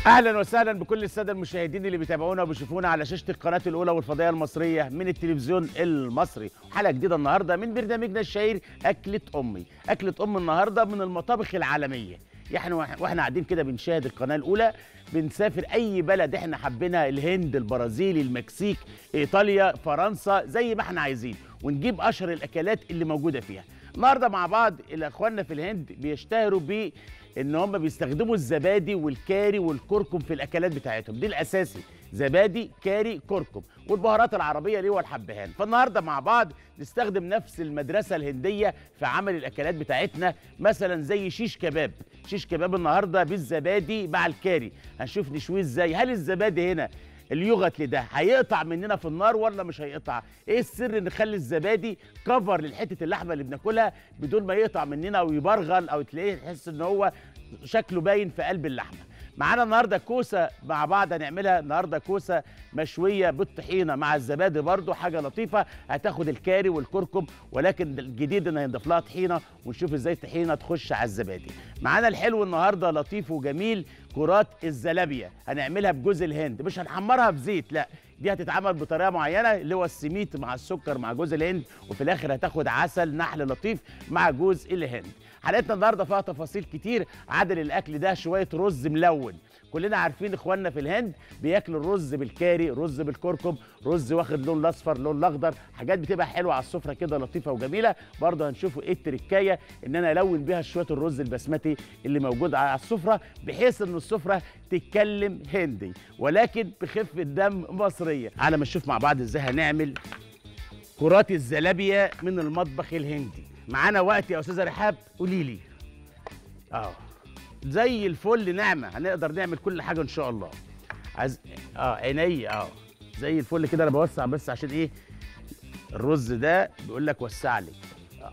اهلا وسهلا بكل الساده المشاهدين اللي بيتابعونا وبيشوفونا على شاشه القناه الاولى والفضائيه المصريه من التلفزيون المصري حلقه جديده النهارده من برنامجنا الشهير اكله امي اكله ام النهارده من المطابخ العالميه يعني واحنا قاعدين كده بنشاهد القناه الاولى بنسافر اي بلد احنا حابينها الهند البرازيل المكسيك ايطاليا فرنسا زي ما احنا عايزين ونجيب اشهر الاكلات اللي موجوده فيها النهارده مع بعض اخواننا في الهند بيشتهروا ب ان هم بيستخدموا الزبادي والكاري والكركم في الاكلات بتاعتهم دي الاساسي زبادي كاري كركم والبهارات العربيه اللي هو الحبهان فالنهارده مع بعض نستخدم نفس المدرسه الهنديه في عمل الاكلات بتاعتنا مثلا زي شيش كباب شيش كباب النهارده بالزبادي مع الكاري هنشوف نشويه ازاي هل الزبادي هنا اليوغت ده هيقطع مننا في النار ولا مش هيقطع ايه السر نخلي الزبادي كفر للحته اللحمه اللي بناكلها بدون ما يقطع مننا او يبرغل او تلاقيه تحس ان هو شكله باين في قلب اللحمه معانا النهارده كوسه مع بعض هنعملها النهارده كوسه مشويه بالطحينه مع الزبادي برده حاجه لطيفه هتاخد الكاري والكركم ولكن الجديد ان هنضيف لها طحينه ونشوف ازاي الطحينه تخش على الزبادي معانا الحلو النهارده لطيف وجميل كرات الزلابيه هنعملها بجوز الهند مش هنحمرها في زيت لا دي هتتعمل بطريقه معينه اللي هو السميت مع السكر مع جوز الهند وفي الاخر هتاخد عسل نحل لطيف مع جوز الهند حلقتنا النهارده فيها تفاصيل كتير عدل الاكل ده شويه رز ملون كلنا عارفين اخواننا في الهند بياكلوا الرز بالكاري رز بالكركم رز واخد لون الاصفر لون الاخضر حاجات بتبقى حلوه على السفره كده لطيفه وجميله برضه هنشوفوا ايه التركايه ان انا الون بيها شويه الرز البسمتي اللي موجود على السفره بحيث ان السفره تتكلم هندي ولكن بخفه دم مصريه على ما نشوف مع بعض ازاي هنعمل كرات الزلابيه من المطبخ الهندي معانا وقت يا استاذه رحاب قولي لي اه زي الفل نعمه هنقدر نعمل كل حاجه ان شاء الله عايز اه عيني اه زي الفل كده انا بوسع بس عشان ايه الرز ده بيقول لك وسع لي آه.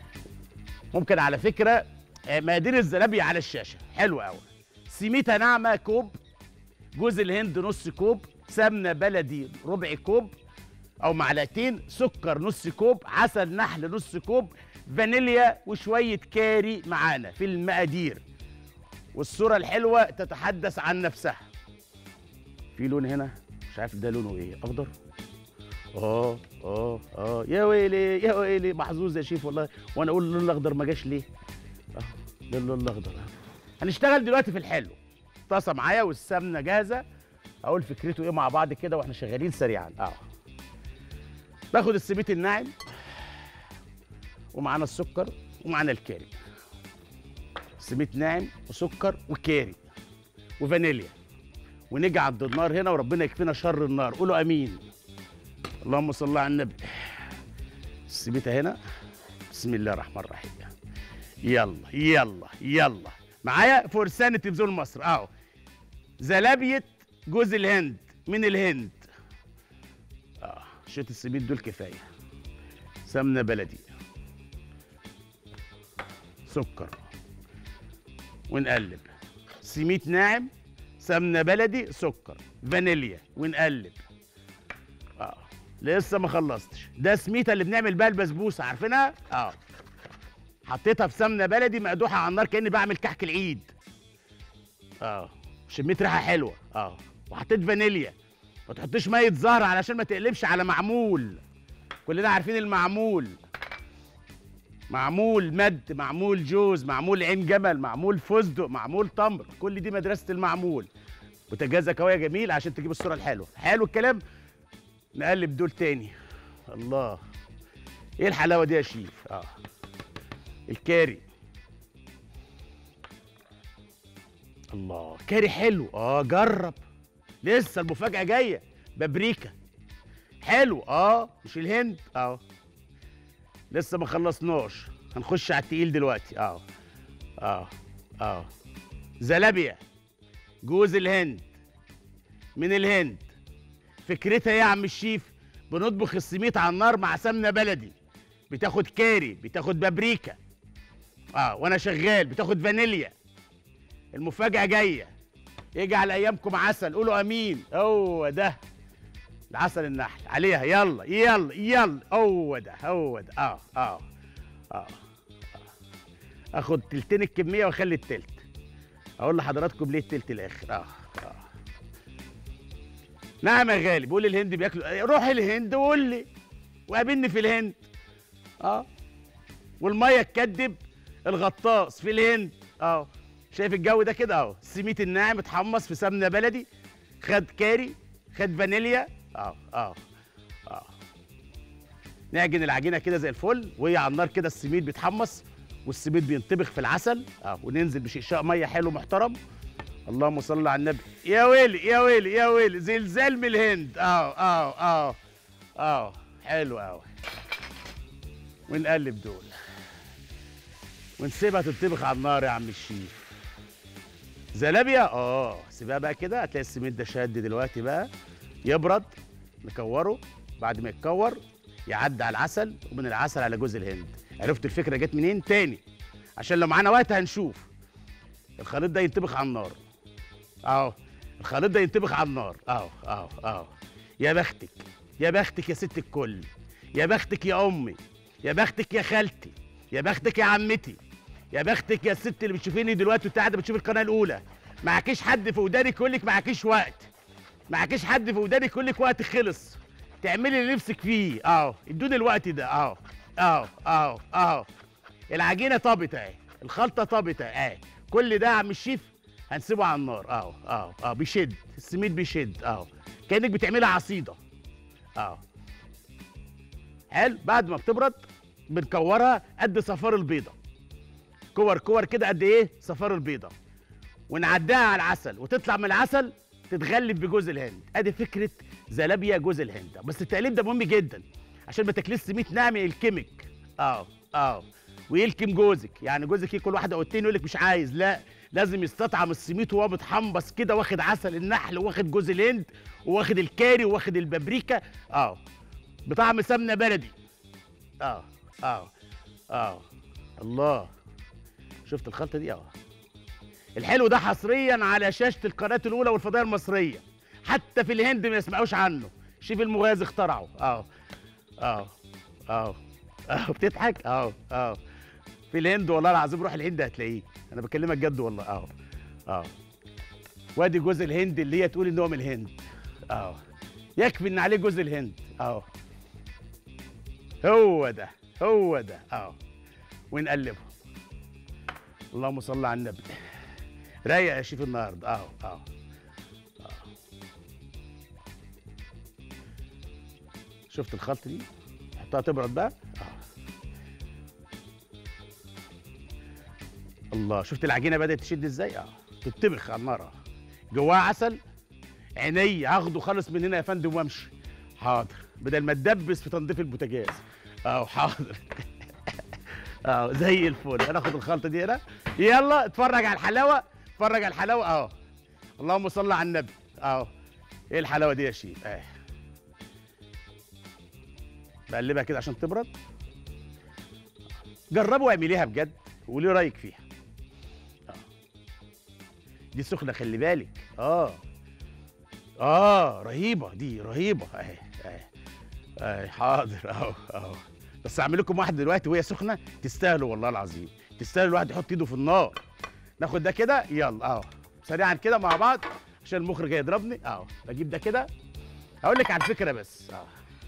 ممكن على فكره مقادير الزلابيه على الشاشه حلو قوي سميته ناعمه كوب جوز الهند نص كوب سمنه بلدي ربع كوب او معلقتين سكر نص كوب عسل نحل نص كوب فانيليا وشويه كاري معانا في المقادير والصوره الحلوه تتحدث عن نفسها في لون هنا مش عارف ده لونه ايه اخضر اه اه اه يا ويلي يا ويلي محظوظ يا شيف والله وانا اقول اللون الاخضر ما جاش ليه اه ده اللون الاخضر هنشتغل دلوقتي في الحلو طاسه معايا والسمنه جاهزه اقول فكرته ايه مع بعض كده واحنا شغالين سريعا اه باخد السميت الناعم ومعانا السكر ومعانا الكاري سميت ناعم وسكر وكاري وفانيليا ونيجي عند النار هنا وربنا يكفينا شر النار قولوا امين اللهم صل على النبي السميته هنا بسم الله الرحمن الرحيم يلا يلا يلا معايا فرسان تلفزيون مصر اهو زلابيه جوز الهند من الهند اه شويه السميد دول كفايه سمنه بلدي سكر ونقلب سميت ناعم سمنه بلدي سكر فانيليا ونقلب اه لسه ما خلصتش ده سميته اللي بنعمل بيها البسبوسه عارفينها اه حطيتها في سمنه بلدي مقدوحه على النار كاني بعمل كحك العيد اه شميت ريحه حلوه اه وحطيت فانيليا ما تحطيش ميه زهر علشان ما تقلبش على معمول كلنا عارفين المعمول معمول مد معمول جوز معمول عين جمل معمول فستق معمول تمر كل دي مدرسه المعمول بوتاجازك اهو يا جميل عشان تجيب الصوره الحلوه حلو الكلام نقلب دول تاني الله ايه الحلاوه دي يا شيف اه الكاري الله كاري حلو اه جرب لسه المفاجاه جايه بابريكا حلو اه مش الهند اه لسه ما خلصناش هنخش على التقيل دلوقتي اه اه اه زلابيا جوز الهند من الهند فكرتها ايه يا عم الشيف بنطبخ السميت على النار مع سمنه بلدي بتاخد كاري بتاخد بابريكا اه وانا شغال بتاخد فانيليا المفاجاه جايه يجعل ايامكم عسل قولوا امين هو ده العسل النحل عليها يلا يلا يلا هو ده هو ده اه اه اه, آه. اخد تلتين الكميه واخلي التلت اقول لحضراتكم ليه التلت الاخر اه نعم يا غالي بيقول لي الهند بياكلوا روح الهند وقول لي وقابلني في الهند اه والميه تكدب الغطاس في الهند اه شايف الجو ده كده اهو السميت الناعم اتحمص في سمنه بلدي خد كاري خد فانيليا اه اه اه نعجن العجينه كده زي الفل وهي على النار كده السميد بيتحمص والسميد بينطبخ في العسل اه وننزل بشقشاق ميه حلو محترم اللهم صل على النبي يا ويلي يا ويلي يا ويلي زلزال من الهند اه اه اه اه حلو قوي ونقلب دول ونسيبها تنطبخ على النار يا عم الشيف زلابيا اه سيبها بقى كده هتلاقي السميد ده شد دلوقتي بقى يبرد نكوره بعد ما يتكور يعدي على العسل ومن العسل على جوز الهند عرفت الفكره جت منين تاني عشان لو معانا وقت هنشوف الخليط ده ينطبخ على النار اهو الخليط ده ينطبخ على النار اهو اهو اهو يا بختك يا بختك يا ست الكل يا بختك يا امي يا بختك يا خالتي يا بختك يا عمتي يا بختك يا الست اللي بتشوفيني دلوقتي وانت قاعده بتشوف القناه الاولى معكيش حد في ودانك يقول لك معكيش وقت معكيش حد في ودانك يقول لك وقت خلص تعملي اللي نفسك فيه اهو ادوني الوقت ده اهو اهو اهو اهو العجينه طابت اهي الخلطه طابت اهي كل ده يا عم الشيف هنسيبه على النار اهو اهو اهو بيشد السميد بيشد اهو كانك بتعملي عصيده اهو حلو بعد ما بتبرد بنكورها قد صفار البيضه كور كور كده قد ايه صفار البيضه ونعديها على العسل وتطلع من العسل تتغلف بجوز الهند ادي فكره زلابيا جوز الهند بس التقليب ده مهم جدا عشان ما تاكليش سميت ناعم يلكمك اه اه ويلكم جوزك يعني جوزك كل واحده قلتين يقول لك مش عايز لا لازم يستطعم السميت وهو متحمص كده واخد عسل النحل واخد جوز الهند واخد الكاري واخد البابريكا اه بطعم سمنه بلدي اه اه اه الله شفت الخلطه دي اه الحلو ده حصريا على شاشه القناه الاولى والفضائيه المصريه حتى في الهند ما يسمعوش عنه شيف المغازي اخترعه اه اه اه اه بتضحك اه اه في الهند والله العظيم روح الهند هتلاقيه انا بكلمك جد والله اه اه وادي جوز الهند اللي هي تقول ان هو من الهند اه يكفي ان عليه جوز الهند اه هو ده هو ده اه ونقلبه اللهم صل على النبي رايق يا شيف النهارده اه اه آه. شفت الخلطه دي حطها تبرد بقى اه الله شفت العجينه بدات تشد ازاي اه تتبخ على النار اه جواها عسل عيني هاخده خالص من هنا يا فندم وامشي حاضر بدل ما تدبس في تنظيف البوتاجاز اه حاضر اه زي الفل انا اخد الخلطه دي هنا يلا اتفرج على الحلاوه اتفرج على الحلاوه اه اللهم صل على النبي اه ايه الحلاوه دي يا شيف اه بقلبها كده عشان تبرد جربوا اعمليها بجد وقولي رايك فيها آه. دي سخنه خلي بالك اه اه رهيبه دي رهيبه اهي اهي اهي حاضر اهو اهو بس اعمل لكم واحده دلوقتي وهي سخنه تستاهلوا والله العظيم تستاهل الواحد يحط ايده في النار ناخد ده كده يلا اهو سريعا كده مع بعض عشان المخرج هيضربني اهو بجيب ده كده هقول لك على الفكره بس اهو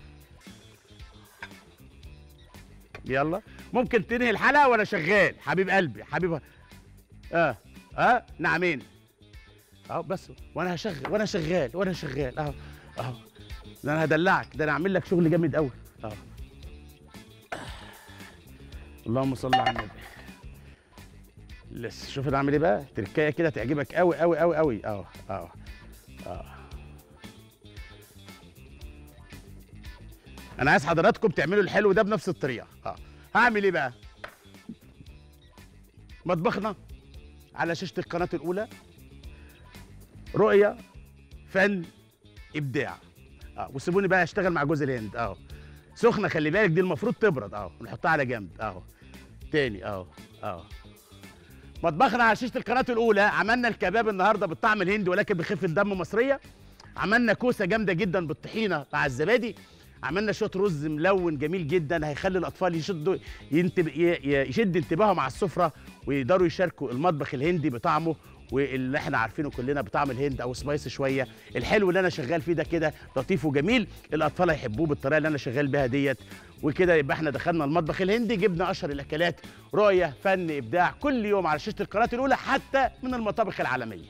يلا ممكن تنهي الحلقه وانا شغال حبيب قلبي حبيب اه اه نعمين اهو بس وانا هشغل وانا شغال وانا شغال اهو اهو ده انا هدلعك ده انا هعمل لك شغل جامد قوي اهو اللهم صل على النبي لسه شوف انا اعمل ايه بقى تركايه كده تعجبك قوي قوي قوي قوي اهو اهو اهو انا عايز حضراتكم تعملوا الحلو ده بنفس الطريقه اه هعمل ايه بقى مطبخنا على شاشه القناه الاولى رؤيه فن ابداع اه وسيبوني بقى اشتغل مع جوز الهند اهو سخنه خلي بالك دي المفروض تبرد اهو نحطها على جنب اهو تاني اهو اهو مطبخنا على شاشه القناه الاولى عملنا الكباب النهارده بالطعم الهندي ولكن بخفه دم مصريه عملنا كوسه جامده جدا بالطحينه مع الزبادي عملنا شويه رز ملون جميل جدا هيخلي الاطفال يشدوا ينتب... ي- ي- يشد انتباههم على السفره ويقدروا يشاركوا المطبخ الهندي بطعمه واللي احنا عارفينه كلنا بطعم الهند او سبايسي شويه الحلو اللي انا شغال فيه ده كده لطيف وجميل الاطفال هيحبوه بالطريقه اللي انا شغال بيها ديت وكده يبقى احنا دخلنا المطبخ الهندي جبنا اشهر الاكلات رؤيه فن ابداع كل يوم على شاشه القناه الاولى حتى من المطابخ العالميه